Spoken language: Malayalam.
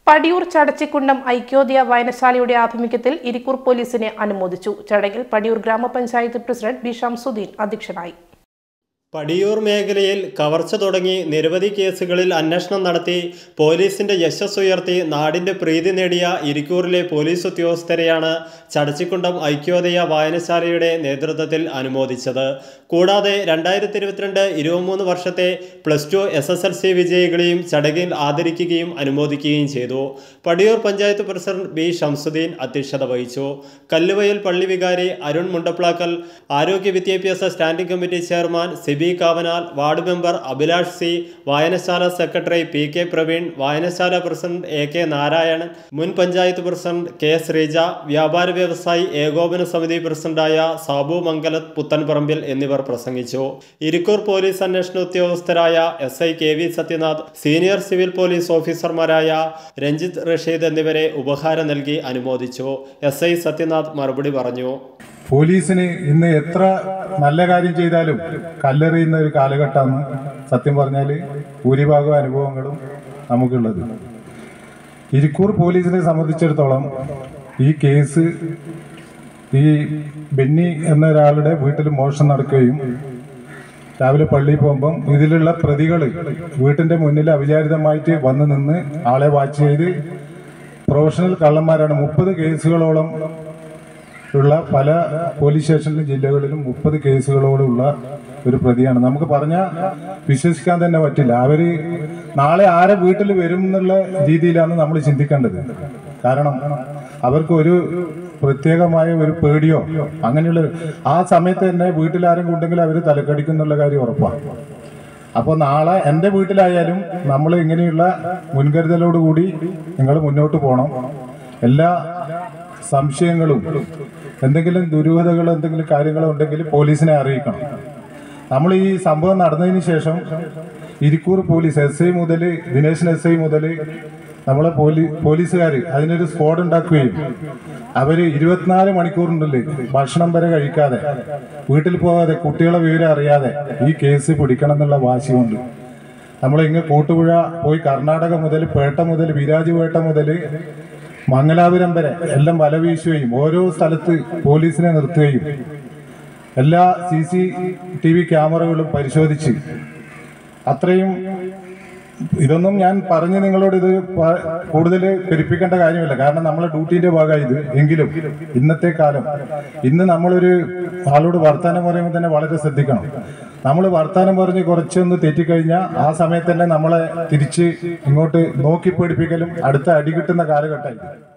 പടിയൂർ ചടച്ചിക്കുണ്ടം ഐക്യോദയ വായനശാലയുടെ ആഭിമുഖ്യത്തിൽ ഇരിക്കൂർ പോലീസിനെ അനുമോദിച്ചു ചടങ്ങിൽ പടിയൂർ ഗ്രാമപഞ്ചായത്ത് പ്രസിഡന്റ് ബി ഷംസുദ്ദീൻ അധ്യക്ഷനായി പടിയൂർ മേഖലയിൽ കവർച്ച തുടങ്ങി നിരവധി കേസുകളിൽ അന്വേഷണം നടത്തി പോലീസിന്റെ യശസ് ഉയർത്തി നാടിന്റെ പ്രീതി നേടിയ ഇരിക്കൂറിലെ പോലീസ് ഉദ്യോഗസ്ഥരെയാണ് ചടച്ചിക്കുണ്ടം ഐക്യോദയ വായനശാലയുടെ നേതൃത്വത്തിൽ അനുമോദിച്ചത് കൂടാതെ രണ്ടായിരത്തി ഇരുപത്തിരണ്ട് ഇരുപത്തിമൂന്ന് വർഷത്തെ plus two S S L C വിജയികളെയും ചടങ്ങിൽ ആദരിക്കുകയും അനുമോദിക്കുകയും ചെയ്തു പടിയൂർ പഞ്ചായത്ത് പ്രസിഡന്റ് ബി ഷംസുദ്ദീൻ അധ്യക്ഷത വഹിച്ചു കല്ലുവയൽ പള്ളി വികാരി അരുൺ മുണ്ടപ്ലാക്കൽ ആരോഗ്യ വിദ്യാഭ്യാസ standing committee chairman Siby Kavanal ward member Abhilash C വായനശാല സെക്രട്ടറി പി കെ പ്രവീൺ വായനശാല പ്രസിഡന്റ് എ കെ നാരായണൻ മുൻ പഞ്ചായത്ത് പ്രസിഡന്റ് കെ ശ്രീജ വ്യാപാര വ്യവസായി ഏകോപന സമിതി പ്രസിഡന്റായ സാബു മംഗലത്ത് പുത്തൻപറമ്പിൽ എന്നിവർ പ്രസംഗിച്ചു ഇരിക്കൂർ പോലീസ് അന്വേഷണ ഉദ്യോഗസ്ഥരായ S I K V Sathyanath senior civil police ഓഫീസർമാരായ രഞ്ജിത്ത് റഷീദ് എന്നിവരെ ഉപഹാരം നൽകി അനുമോദിച്ചു എസ് ഐ സത്യനാഥ് മറുപടി പറഞ്ഞു പോലീസിന് ഇന്ന് എത്ര നല്ല കാര്യം ചെയ്താലും കല്ലെറിയുന്ന ഒരു കാലഘട്ടമാണ് സത്യം പറഞ്ഞാൽ ഭൂരിഭാഗം അനുഭവങ്ങളും നമുക്കുള്ളത് ഇരിക്കൂർ പോലീസിനെ സംബന്ധിച്ചിടത്തോളം ഈ കേസ് ഈ ബെന്നി എന്ന ഒരാളുടെ വീട്ടിൽ മോഷണം നടക്കുകയും രാവിലെ പള്ളിയിൽ പോകുമ്പം ഇതിലുള്ള പ്രതികൾ വീട്ടിന്റെ മുന്നിൽ അവിചാരിതമായിട്ട് വന്ന് നിന്ന് ആളെ വാച്ച് ചെയ്ത് പ്രൊഫഷണൽ കള്ളന്മാരാണ് മുപ്പത് കേസുകളോളം ഉള്ള പല പോലീസ് സ്റ്റേഷനിലും ജില്ലകളിലും മുപ്പത് കേസുകളോടുള്ള ഒരു പ്രതിയാണ് നമുക്ക് പറഞ്ഞാൽ വിശ്വസിക്കാൻ തന്നെ പറ്റില്ല അവര് നാളെ ആരെ വീട്ടിൽ വരും എന്നുള്ള രീതിയിലാണ് നമ്മൾ ചിന്തിക്കേണ്ടത് കാരണം അവർക്ക് ഒരു പ്രത്യേകമായ ഒരു പേടിയോ അങ്ങനെയുള്ള ആ സമയത്ത് തന്നെ വീട്ടിൽ ആരെങ്കിലും ഉണ്ടെങ്കിൽ അവർ തലക്കടിക്കും എന്നുള്ള കാര്യം ഉറപ്പാണ് അപ്പോൾ നാളെ എൻ്റെ വീട്ടിലായാലും നമ്മൾ ഇങ്ങനെയുള്ള മുൻകരുതലോടുകൂടി നിങ്ങൾ മുന്നോട്ട് പോകണം എല്ലാ സംശയങ്ങളും എന്തെങ്കിലും ദുരൂഹതകൾ എന്തെങ്കിലും കാര്യങ്ങളോ ഉണ്ടെങ്കിൽ പോലീസിനെ അറിയിക്കണം നമ്മൾ ഈ സംഭവം നടന്നതിന് ശേഷം ഇരിക്കൂർ പോലീസ് എസ് ഐ മുതൽ ദിനേശൻ എസ് ഐ മുതൽ നമ്മളെ പോലീ പോലീസുകാർ അതിനൊരു സ്ക്വാഡ് ഉണ്ടാക്കുകയും അവര് ഇരുപത്തിനാല് മണിക്കൂറിനുള്ളിൽ ഭക്ഷണം വരെ കഴിക്കാതെ വീട്ടിൽ പോകാതെ കുട്ടികളെ വിവരം അറിയാതെ ഈ കേസ് പിടിക്കണം എന്നുള്ള വാശി കൊണ്ട് നമ്മൾ ഇങ്ങ് കൂട്ടുപുഴ പോയി കർണാടക മുതൽ പേട്ട മുതൽ വിരാജുപേട്ട മുതൽ മംഗലാപുരം വരെ എല്ലാം വല വീശുകയും ഓരോ സ്ഥലത്ത് പോലീസിനെ നിർത്തുകയും എല്ലാ സി സി ടി വി ക്യാമറകളും പരിശോധിച്ച് അത്രയും ഇതൊന്നും ഞാൻ പറഞ്ഞ് നിങ്ങളോട് ഇത് പ- കൂടുതൽ പെരുപ്പിക്കേണ്ട കാര്യമില്ല കാരണം നമ്മളെ ഡ്യൂട്ടിന്റെ ഭാഗമായി ഇത് എങ്കിലും ഇന്നത്തെ കാലം ഇന്ന് നമ്മളൊരു ആളോട് വർത്താനം പറയുമ്പോൾ തന്നെ വളരെ ശ്രദ്ധിക്കണം നമ്മൾ വർത്താനം പറഞ്ഞ് കുറച്ചൊന്ന് തെറ്റിക്കഴിഞ്ഞാൽ ആ സമയത്ത് തന്നെ നമ്മളെ തിരിച്ച് ഇങ്ങോട്ട് നോക്കി പേടിപ്പിക്കലും അടുത്ത അടി കിട്ടുന്ന കാലഘട്ടമായി